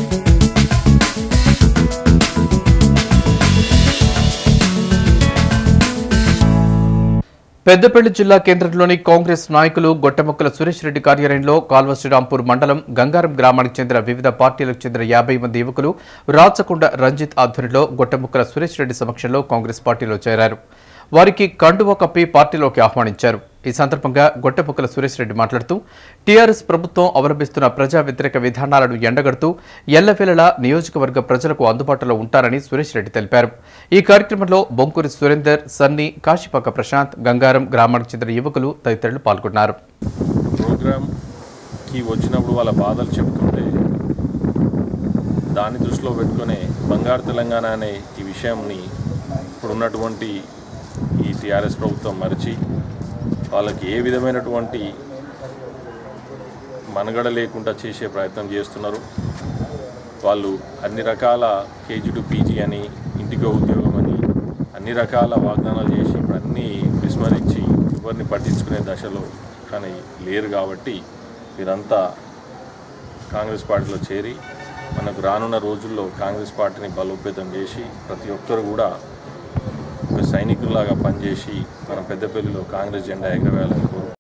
పెద్దపల్లి జిల్లా కేంద్రంలోని కాంగ్రెస్ నాయకులు గొట్టముక్కల సురేష్ రెడ్డి కార్యాలయంలో కాల్వ శ్రీరాంపూర్ మండలం గంగారం గ్రామానికి చెందిన వివిధ పార్టీలకు చెందిన యాభై మంది యువకులు రాచకొండ రంజిత్ ఆధ్వర్యంలో గొట్టముక్కల సురేష్ రెడ్డి సమక్షంలో కాంగ్రెస్ పార్టీలో చేరారు వారికి కండువ కప్పి పార్టీలోకి ఆహ్వానించారు ఈ సందర్భంగా గొట్టముక్కల సురేష్ రెడ్డి మాట్లాడుతూ టీఆర్ఎస్ ప్రభుత్వం అవలంబిస్తున్న ప్రజా వ్యతిరేక విధానాలను ఎండగడుతూ ఎల్లవేళలా నియోజకవర్గ ప్రజలకు అందుబాటులో ఉంటారని సురేష్ రెడ్డి తెలిపారు ఈ కార్యక్రమంలో బొంకూరి సురేందర్ సన్ని కాశీపాక ప్రశాంత్ గంగారం గ్రామానికి చెందిన యువకులు తదితరులు పాల్గొన్నారు ప్రోగ్రామ్కి వచ్చినప్పుడు వాళ్ళ బాధలు చెప్తుంటే దాన్ని దృష్టిలో పెట్టుకొని బంగారు తెలంగాణ అనే ఈ విషయంని ఇప్పుడు ఉన్నటువంటి ఈ టీఆర్ఎస్ ప్రభుత్వం మరిచి వాళ్ళకి ఏ విధమైనటువంటి మనుగడ లేకుండా చేసే ప్రయత్నం చేస్తున్నారు వాళ్ళు అన్ని రకాల కేజీ టు పీజీ అని ఇంటికో ఉద్యోగం అని అన్ని రకాల వాగ్దానాలు చేసి ఇప్పుడు అన్నీ విస్మరించి ఎవరిని పట్టించుకునే దశలో కానీ లేరు కాబట్టి వీరంతా కాంగ్రెస్ పార్టీలో చేరి మనకు రానున్న రోజుల్లో కాంగ్రెస్ పార్టీని బలోపేతం చేసి ప్రతి ఒక్కరు కూడా ఒక సైనికుల్లాగా పనిచేసి మన పెద్దపల్లిలో కాంగ్రెస్ జెండా ఎగరవేయాలని కోరు